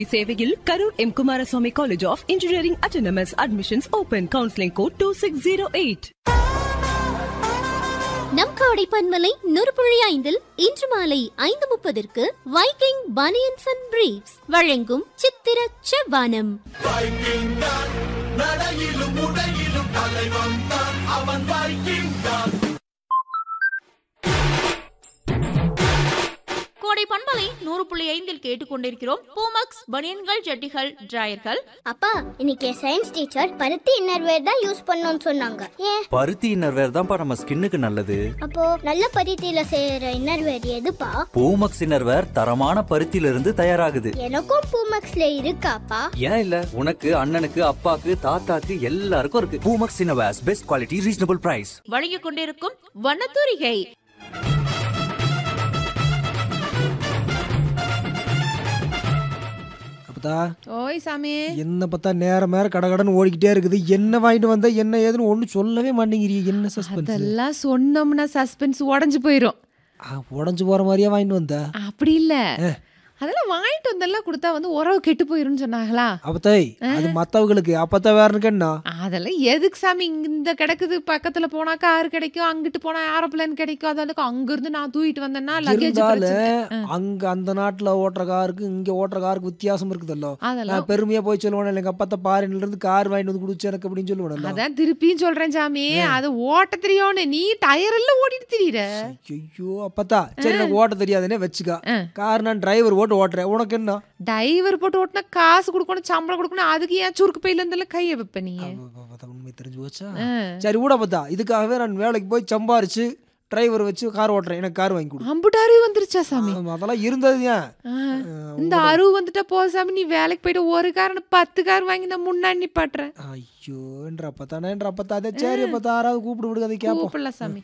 சேவையில் Karur M Kumaraswamy college of engineering autonomous admissions open counselling code two six zero eight நம் காடை பன்மலை நொறுபுழி ஐந்தில் இன்று மாலை ஐந்து முப்பதற்கு வைக்கிங் பனியன்ஸ் அண்ட் பிரீப்ஸ் வழங்கும் சித்திர செவ்வானம் கோடை பண்பலை நூறு புள்ளி ஐந்தில் கேட்டுக்கொண்டிருக்கிறோம் பூமக்ஸ் பனியன்கள் ஜட்டிகள் டிராயர்கள் அப்பா இன்னைக்கு சயின்ஸ் டீச்சர் பருத்தி இன்னர்வேர் தான் யூஸ் பண்ணணும்னு சொன்னாங்க ஏன் பருத்தி இன்னர்வேர் தான்ப்பா நம்ம ஸ்கின்னுக்கு நல்லது அப்போ நல்ல பருத்தியில செய்யற இன்னர்வேர் எதுப்பா பூமக்ஸ் இன்னர்வேர் தரமான பருத்தியில இருந்து தயாராகுது எனக்கும் பூமக்ஸ்ல இருக்காப்பா ஏன் இல்ல உனக்கு அண்ணனுக்கு அப்பாக்கு தாத்தாக்கு எல்லாருக்கும் இருக்கு Poomex innerwears best quality reasonable price வழங்கிக் கொண்டிருக்கும் வண்ணத்தூரிகை அப்பதா ஓய் சாமி என்ன பார்த்தா நேரம் நேரம் கடகடன்னு ஓடிக்கிட்டே இருக்குது என்ன வாங்கிட்டு வந்தா என்ன ஏதுன்னு ஒன்றும் சொல்லவே மாட்டேங்கிறீங்க என்ன சஸ்பென்ஸ் அதெல்லாம் சொன்னோம்னா சஸ்பென்ஸ் உடைஞ்சு போயிரும் உடஞ்சு போற மாதிரியா வாங்கிட்டு வந்த அப்படி இல்ல அதெல்லாம் வாங்கிட்டு வந்தெல்லாம் கொடுத்தா வந்து உறவு கெட்டு போயிரும்னு சொன்னாங்களா அப்பத்தாய் அது மத்தவங்களுக்கு அப்பத்தான் வேறனுக்கு என்ன அதெல்லாம் எதுக்கு சாமி இங்க இந்த கிடக்குது பக்கத்துல போனா கார் கிடைக்கும் அங்கிட்டு போனா ஏரோப்ளேன் கிடைக்கும் அதெல்லாம் அங்க இருந்து நான் தூக்கிட்டு வந்தேன்னா லக்கேஜ் இருந்தாலும் அங்க அந்த நாட்டுல ஓட்டுற காருக்கு இங்க ஓட்டுற காருக்கு வித்தியாசம் இருக்குதல்லோ அதெல்லாம் நான் பெருமையா போய் சொல்லுவேன் எங்க அப்பத்த பாரின்ல இருந்து கார் வாங்கிட்டு வந்து குடிச்சு எனக்கு அப்படின்னு சொல்லுவேன் அதான் திருப்பியும் சொல்றேன் சாமி அது ஓட்ட தெரியும்னு நீ டயர் எல்லாம் ஓட்டிட்டு திரியிற ஐயோ அப்பத்தா சரி எனக்கு ஓட்ட தெரியாதுன்னே வச்சுக்கா ஆ. கார் நான் டிரைவர் ஓட்டு ஓட்டுறேன் உனக்கு என்ன டிரைவர் போட்டு ஓட்டினா காசு கொடுக்கணும் சம்பளம் கொடுக்கணும் அதுக்கு ஏன் சுருக்கு பையில இருந்தெல்லாம் கையை வைப்ப நீ அப்ப உண்மை தெரிஞ்சு போச்சா சரி கூட பார்த்தா இதுக்காகவே நான் வேலைக்கு போய் சம்பாரிச்சு டிரைவர் வச்சு கார் ஓட்டுறேன் எனக்கு கார் வாங்கி கொடு அம்புட்டு அறிவு வந்துருச்சா சாமி ஆமா, அதெல்லாம் இருந்தது ஏன் ஆ, இந்த அருவு வந்துட்டா போ சாமி நீ வேலைக்கு போயிட்டு ஒரு காரனு பத்து கார் வாங்கி நான் முன்னாடி நிப்பாட்டுறேன் ஐயோ என்ற அப்பத்தானே என்ற அப்பத்தா அதே சரி அப்பத்தா யாராவது கூப்பிட்டு விடுங்க அதை கேட்போம் கூப்பிடல சாமி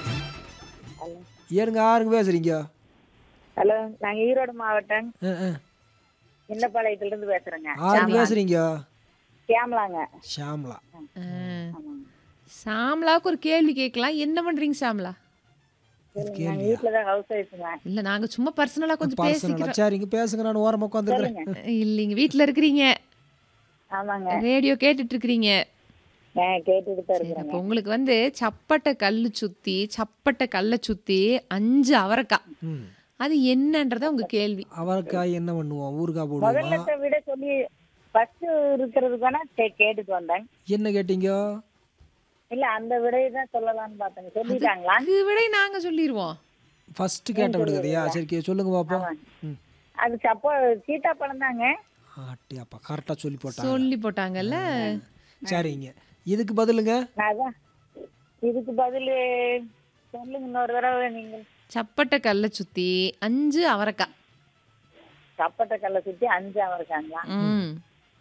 ஏனுங்க யாருங்க பேசுறீங்க ஹலோ நாங்க ஈரோடு மாவட்டம் ஆ, ஆ. இன்னப்பாளையத்துல இருந்து பேசுறேங்க யாருங்க பேசுறீங்க கேமலாங்க ஷாம்லா ஆ. சாமலாவுக்கு ஒரு கேள்வி கேட்கலாம் என்ன பண்றீங்க சாமலா நாங்க வீட்டுலதான் ஹவுஸ் ஒய்ஃபுங்க இல்ல நாங்க சும்மா பர்சனலா கொஞ்சம் பர்சனலா பேசிக்கிறோம் சரிங்க பேசுங்க நான் ஓரமா உட்காந்துருக்கிறேன் இல்லைங்க வீட்ல இருக்கிறீங்க ஆமாங்க ரேடியோ கேட்டுட்டு இருக்கிறீங்க ஆ, கேட்டுட்டு தான் சரி, இருக்கிறேங்க அப்போ உங்களுக்கு வந்து சப்பட்டை கல்லு சுத்தி சப்பட்டை கல்லை சுத்தி அஞ்சு அவரைக்காய் ம். அது என்னன்றத உங்க கேள்வி அவரைக்காய் என்ன பண்ணுவோம் ஊறுகாய் போடுவோமா முதல்லத்தை விட சொல்லி ஃபர்ஸ்ட் இருக்கிறதுக்கான கேட்டுட்டு வந்தேன் என்ன கேட்டீங்க இல்ல அந்த விடையை தான் சொல்லலாம்னு பார்த்தேங்க சொல்லிட்டாங்களா அது விட நாங்க சொல்லிடுவோம் ஃபர்ஸ்ட் கேட்ட விடுகதையா சரி கே- சொல்லுங்க பாப்போம் ம். அது சப்போ சீதா பழம் தாங்க ஆட்டி அப்பா கரெக்டா சொல்லி போட்டாங்க சொல்லி போட்டாங்கல்ல சரிங்க இதுக்கு பதிலுங்க நான் அதான் இதுக்கு பதில் சொல்லுங்க இன்னொரு தடவை நீங்க சப்பட்டை கல்லை சுத்தி அஞ்சு அவரைக்காய் சப்பட்டை கல்லை சுத்தி அஞ்சு இருக்காங்களா ம்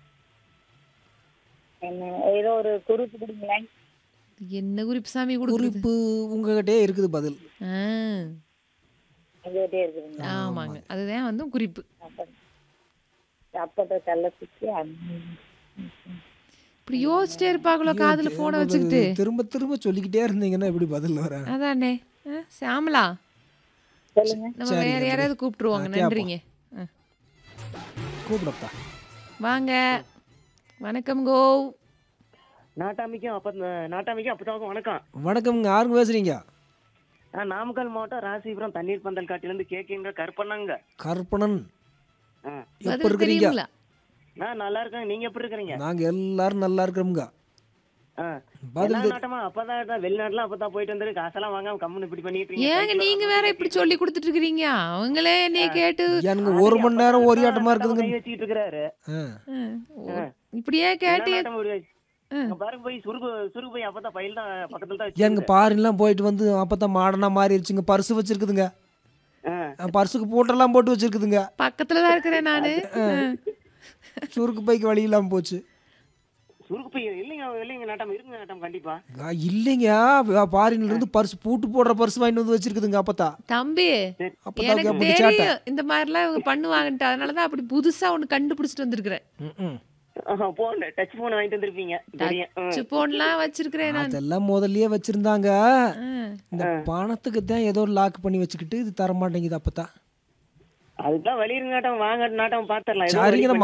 என்ன ஏதோ ஒரு குறிப்பு கொடுங்களேன் என்ன குறிப்பு சாமி கொடுக்குறது குறிப்பு உங்ககிட்டே இருக்குது பதில் ஆ, எங்ககிட்டே இருக்குதுங்க ஆமாங்க அதுதான் வந்து குறிப்பு சப்பட்டை கல்லை சுத்தி அஞ்சு இப்படி யோசிச்சிட்டே இருப்பாங்களோ காதுல போனை வச்சுக்கிட்டு திரும்ப திரும்ப சொல்லிக்கிட்டே இருந்தீங்கன்னா எப்படி பதில் வர அதானே ஆ, சாமலா சொல்லுங்க நம்ம வேற யாராவது கூப்பிட்டுருவாங்க ஆ, கேப்போம். நன்றிங்க ஆ. கூப்பிடப்பா வாங்க வணக்கம் கோ நாட்டாமிக்கும் அப்ப நாட்டாமிக்கும் அப்பதாவுக்கும் வணக்கம் வணக்கம்ங்க யாருங்க பேசுறீங்க நான் நாமக்கல் மாவட்டம் ராசிபுரம் தண்ணீர் பந்தல் காட்டிலிருந்து கேக்கீங்க கருப்பண்ணாங்க கற்பனன் ஆ. எப்ப பதில் இருக்கிறீங்க தெரியுங்களா நான் நல்லா இருக்கேன் நீங்க எப்படி இருக்கிறீங்க நாங்க எல்லாரும் நல்லா இருக்கிறோம்ங்க ஆ. பதில் எல்லா தெரி- நாட்டமா அப்பதான் வெளிநாட்டுல அப்பதான் போயிட்டு வந்து காசெல்லாம் வாங்காம கம்முன்னு இப்படி பண்ணிட்டு இருக்கீங்க. ஏங்க நீங்க வேற இப்படி சொல்லி கொடுத்துட்டு இருக்கிறீங்க அவங்களே என்னைய கேட்டு எனக்கு ஒரு மணி நேரம் ஒரு ஆட்டமா இருக்குதுங்க கை வச்சுக்கிட்டு இருக்கிறாரு ஆ. ஆ, ஓ, இப்படியே கேட்டு எல்லா நாட்டம் ஒரு- அங்க பாருங்க போய் சுருக்கு சுருக்கு போய் அப்பதான் பையில் தான் பக்கத்துல தான் எங்க வச்சிருக்கு. பாருலாம் போயிட்டு வந்து அப்பதான் மாடனா மாறிடுச்சுங்க பர்சு வச்சிருக்குதுங்க ஆ. பர்சுக்கு பூட்டெல்லாம் போட்டு வச்சிருக்குதுங்க பக்கத்துல தான் இருக்கிறேன் நானு ஆ. சுருக்கு பைக்கு வழி இல்லாம போச்சு சுருக்கு பை இல்லைங்க இல்லைங்க நாட்டம் இருக்குங்க நாட்டம் கண்டிப்பா ஆ, இல்லைங்க பாரின்ல இருந்து பர்ஸ் பூட்டு போடுற பர்ஸ் வாங்கிட்டு வந்து வச்சிருக்குதுங்க அப்பத்தா தம்பி அப்பதான் எனக்கு அப்படி சாட்டை தெரியும் இந்த மாதிரிலாம் இவங்க பண்ணுவாங்கன்ட்டு அதனாலதான் அப்படி புதுசா ஒண்ணு கண்டுபிடிச்சிட்டு வந்திருக்கிறேன் ம்ம். போன் டச் போன் வாங்கிட்டு வந்திருப்பீங்க தெரியும் ஆ. டச் போன்லாம் வச்சிருக்கிறேன் நான் அதெல்லாம் முதல்லயே வச்சிருந்தாங்க ஆ. இந்த பணத்துக்கு தான் ஏதோ லாக் பண்ணி வச்சுக்கிட்டு இது தர மாட்டேங்குது அப்பதான் அதுக்கெல்லாம் வெளியிருங்க நாட்டம் வாங்க நாட்டம் பாத்திரலாம் சரிங்க நம்ம